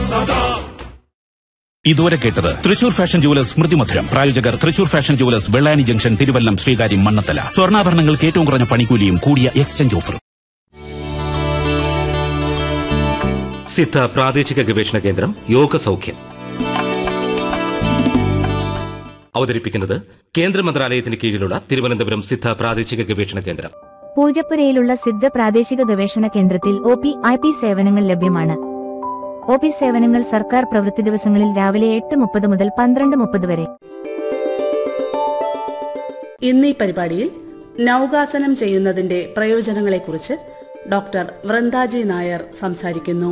ഇതുവരെ കേട്ടത് Thrissur fashion jewellers സ്മൃതി മധുരം പ്രായോജകർ Thrissur fashion jewellers Vellani junction Thiruvallam Sreekaryam Mannanthala സ്വർണ്ണാഭരണങ്ങൾക്ക് ഏറ്റവും കുറഞ്ഞ പണിക്കൂലിയും കൂടിയ എക്സ്ചേഞ്ച് ഓഫറും സിദ്ധ പ്രാദേശിക ഗവേഷണ കേന്ദ്രം യോഗ സൗഖ്യം അവതരിപ്പിക്കുന്നത് കേന്ദ്ര മന്ത്രാലയത്തിന് കീഴിലുള്ള തിരുവനന്തപുരം സിദ്ധ പ്രാദേശിക ഗവേഷണ കേന്ദ്രം പൂജപ്പുരയിലുള്ള സിദ്ധ പ്രാദേശിക ഗവേഷണ കേന്ദ്രത്തിൽ ഒ പി ഐ പി സേവനങ്ങൾ ലഭ്യമാണ് ഒ പി സേവനങ്ങൾ സർക്കാർ പ്രവൃത്തി ദിവസങ്ങളിൽ രാവിലെ എട്ട് മുപ്പത് മുതൽ പന്ത്രണ്ട് മുപ്പത് വരെ ഇന്ന് ഈ പരിപാടിയിൽ നൗകാസനം ചെയ്യുന്നതിന്റെ പ്രയോജനങ്ങളെക്കുറിച്ച് ഡോക്ടർ വൃന്ദാജി നായർ സംസാരിക്കുന്നു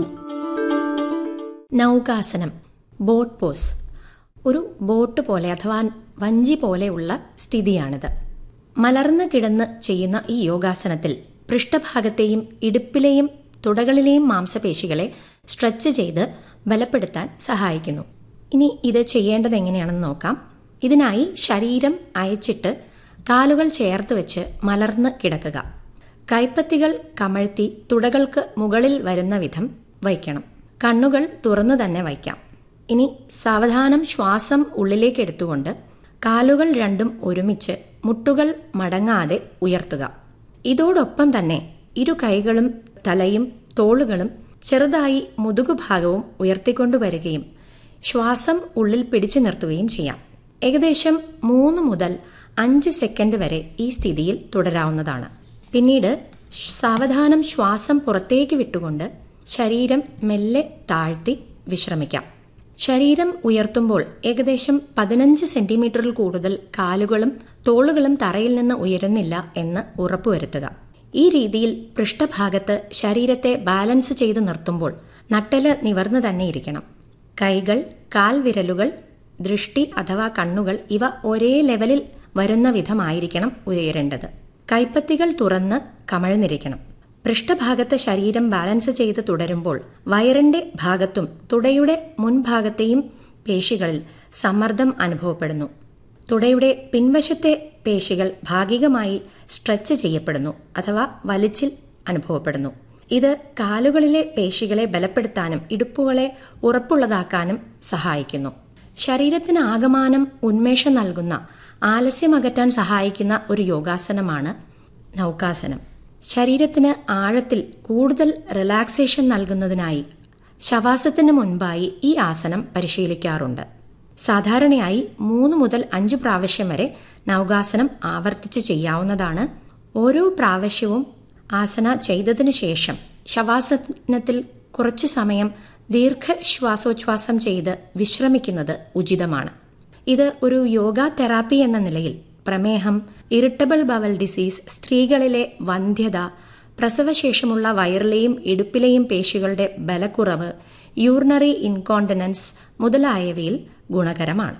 നൗകാസനം ബോട്ട് പോസ് ഒരു ബോട്ട് പോലെ അഥവാ വഞ്ചി പോലെയുള്ള സ്ഥിതിയാണിത് മലർന്ന് കിടന്ന് ചെയ്യുന്ന ഈ യോഗാസനത്തിൽ പൃഷ്ഠഭാഗത്തെയും ഇടുപ്പിലെയും തുടകളിലെയും മാംസപേശികളെ സ്ട്രെച്ച് ചെയ്ത് ബലപ്പെടുത്താൻ സഹായിക്കുന്നു ഇനി ഇത് ചെയ്യേണ്ടത് എങ്ങനെയാണെന്ന് നോക്കാം ഇതിനായി ശരീരം അയച്ചിട്ട് കാലുകൾ ചേർത്ത് വെച്ച് മലർന്ന് കിടക്കുക കൈപ്പത്തികൾ കമഴ്ത്തി തുടകൾക്ക് മുകളിൽ വരുന്ന വിധം വയ്ക്കണം കണ്ണുകൾ തുറന്നു തന്നെ വയ്ക്കാം ഇനി സാവധാനം ശ്വാസം ഉള്ളിലേക്ക് എടുത്തുകൊണ്ട് കാലുകൾ രണ്ടും ഒരുമിച്ച് മുട്ടുകൾ മടങ്ങാതെ ഉയർത്തുക ഇതോടൊപ്പം തന്നെ ഇരു കൈകളും തലയും തോളുകളും ചെറുതായി മുതുകുഭാഗവും ഉയർത്തിക്കൊണ്ടുവരികയും ശ്വാസം ഉള്ളിൽ പിടിച്ചു നിർത്തുകയും ചെയ്യാം ഏകദേശം മൂന്ന് മുതൽ അഞ്ച് സെക്കൻഡ് വരെ ഈ സ്ഥിതിയിൽ തുടരാവുന്നതാണ് പിന്നീട് സാവധാനം ശ്വാസം പുറത്തേക്ക് വിട്ടുകൊണ്ട് ശരീരം മെല്ലെ താഴ്ത്തി വിശ്രമിക്കാം ശരീരം ഉയർത്തുമ്പോൾ ഏകദേശം പതിനഞ്ച് സെന്റിമീറ്ററിൽ കൂടുതൽ കാലുകളും തോളുകളും തറയിൽ നിന്ന് ഉയരുന്നില്ല എന്ന് ഉറപ്പുവരുത്തുക ഈ രീതിയിൽ പൃഷ്ഠഭാഗത്ത് ശരീരത്തെ ബാലൻസ് ചെയ്ത് നിർത്തുമ്പോൾ നട്ടല് നിവർന്നു തന്നെ ഇരിക്കണം കൈകൾ കാൽവിരലുകൾ ദൃഷ്ടി അഥവാ കണ്ണുകൾ ഇവ ഒരേ ലെവലിൽ വരുന്ന വിധമായിരിക്കണം ഉയരേണ്ടത് കൈപ്പത്തികൾ തുറന്ന് കമഴ്ന്നിരിക്കണം പൃഷ്ഠഭാഗത്ത് ശരീരം ബാലൻസ് ചെയ്ത് തുടരുമ്പോൾ വയറിന്റെ ഭാഗത്തും തുടയുടെ മുൻഭാഗത്തെയും പേശികളിൽ സമ്മർദ്ദം അനുഭവപ്പെടുന്നു തുടയുടെ പിൻവശത്തെ പേശികൾ ഭാഗികമായി സ്ട്രെച്ച് ചെയ്യപ്പെടുന്നു അഥവാ വലിച്ചിൽ അനുഭവപ്പെടുന്നു ഇത് കാലുകളിലെ പേശികളെ ബലപ്പെടുത്താനും ഇടുപ്പുകളെ ഉറപ്പുള്ളതാക്കാനും സഹായിക്കുന്നു ശരീരത്തിന് ആകമാനം ഉന്മേഷം നൽകുന്ന ആലസ്യമകറ്റാൻ സഹായിക്കുന്ന ഒരു യോഗാസനമാണ് നൗകാസനം ശരീരത്തിന് ആഴത്തിൽ കൂടുതൽ റിലാക്സേഷൻ നൽകുന്നതിനായി ശവാസത്തിന് മുൻപായി ഈ ആസനം പരിശീലിക്കാറുണ്ട് സാധാരണയായി മൂന്ന് മുതൽ അഞ്ച് പ്രാവശ്യം വരെ നൗകാസനം ആവർത്തിച്ച് ചെയ്യാവുന്നതാണ് ഓരോ പ്രാവശ്യവും ആസന ചെയ്തതിനു ശേഷം ശവാസനത്തിൽ കുറച്ചു സമയം ദീർഘശ്വാസോച്ഛ്വാസം ചെയ്ത് വിശ്രമിക്കുന്നത് ഉചിതമാണ് ഇത് ഒരു യോഗ തെറാപ്പി എന്ന നിലയിൽ പ്രമേഹം ഇറിറ്റബിൾ ബവൽ ഡിസീസ് സ്ത്രീകളിലെ വന്ധ്യത പ്രസവശേഷമുള്ള വയറിലെയും ഇടുപ്പിലെയും പേശികളുടെ ബലക്കുറവ് യൂറിനറി ഇൻകോണ്ടിനൻസ് മുതലായവയിൽ ഗുണകരമാണ്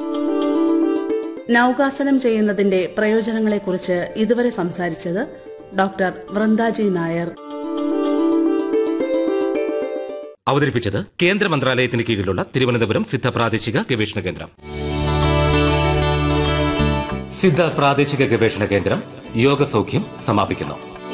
നൗകാസനം ചെയ്യുന്നതിന്റെ പ്രയോജനങ്ങളെക്കുറിച്ച് ഇതുവരെ സംസാരിച്ചത് ഡോക്ടർ വൃന്ദാജി നായർ അവതരിപ്പിച്ചത് കേന്ദ്ര മന്ത്രാലയത്തിന് കീഴിലുള്ള തിരുവനന്തപുരം സിദ്ധ പ്രാദേശിക ഗവേഷണ കേന്ദ്രം സിദ്ധ പ്രാദേശിക ഗവേഷണ കേന്ദ്രം യോഗ സൗഖ്യം സമാപിക്കുന്നു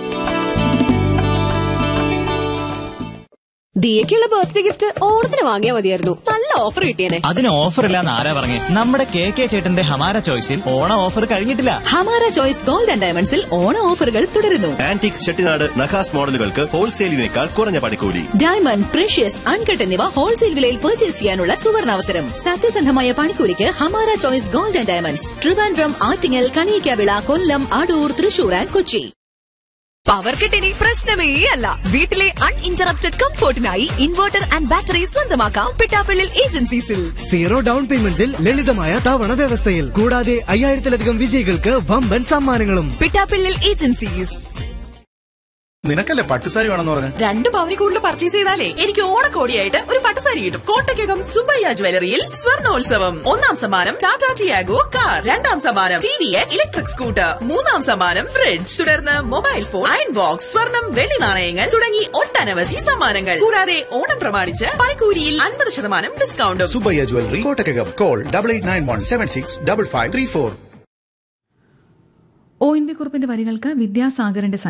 ദിയക്കുള്ള ബർത്ത്ഡേ ഗിഫ്റ്റ് ഓണത്തിന് വാങ്ങിയാൽ മതിയായിരുന്നു നല്ല ഓഫർ കിട്ടിയേനെ അതിന് ഓഫർ ഇല്ലാന്ന് ആരാ പറഞ്ഞേ നമ്മുടെ കെ കെ ചേട്ടന്റെ ഹമാര ചോയ്സിൽ ഓണം ഓഫർ കഴിഞ്ഞിട്ടില്ല ഹമാര ചോയ്സ് ഗോൾഡ് ആൻഡ് ഡയമണ്ട്സിൽ ഓണ ഓഫറുകൾ തുടരുന്നു ആന്റിക് ചെട്ടിനാട് നഖാസ് മോഡലുകൾക്ക് ഹോൾസെയിലിനേക്കാൾ കുറഞ്ഞ പണിക്കൂലി ഡയമണ്ട് പ്രഷ്യസ് അൺകട്ട് എന്നിവ ഹോൾസെയിൽ വിലയിൽ പർച്ചേസ് ചെയ്യാനുള്ള സുവർണാവസരം സത്യസന്ധമായ പണിക്കൂലിക്ക് Hamara choice gold and diamonds Trivandrum Attingal Kaliyakkavilai Kollam Adoor Thrissur and Kochi power കട്ടിനി പ്രശ്നമേ അല്ല വീട്ടിലെ അൺഇന്ററപ്റ്റഡ് കംഫോർട്ടിനായി ഇൻവെർട്ടർ ആൻഡ് ബാറ്ററി സ്വന്തമാക്കാം പിട്ടാപ്പള്ളിൽ ഏജൻസീസിൽ സീറോ ഡൗൺ പേയ്മെന്റിൽ ലളിതമായ തവണ വ്യവസ്ഥയിൽ കൂടാതെ അയ്യായിരത്തിലധികം വിജയികൾക്ക് വമ്പൻ സമ്മാനങ്ങളും പിട്ടാപ്പള്ളിൽ ഏജൻസീസ് നിനക്കല്ലേ പട്ടുസാരി വേണമെന്ന് പറഞ്ഞു രണ്ട് പവനി കൂടുതൽ പർച്ചേസ് ചെയ്താലേ എനിക്ക് ഓണക്കോടിയായിട്ട് ഒരു പട്ടുസാരി കിട്ടും കോട്ടയ്ക്കകം സുബയ്യ ജ്വല്ലറിയിൽ സ്വർണോത്സവം ഒന്നാം സമ്മാനം ടാറ്റ ടിയാഗോ കാർ രണ്ടാം സമ്മാനം T V S electric scooter മൂന്നാം സമ്മാനം ഫ്രിഡ്ജ് തുടർന്ന് മൊബൈൽ ഫോൺ അയൺ ബോക്സ് സ്വർണം വെള്ളി നാണയങ്ങൾ തുടങ്ങി ഒട്ടനവധി സമ്മാനങ്ങൾ കൂടാതെ ഓണം പ്രമാണിച്ച് പണിക്കൂലിയിൽ അൻപത് ശതമാനം ഡിസ്കൗണ്ടും Subbaiah jewellery Kottakkakam call double eight nine one seven six double five three four O N V കുറുപ്പിന്റെ വരികൾക്ക് വിദ്യാസാഗറിന്റെ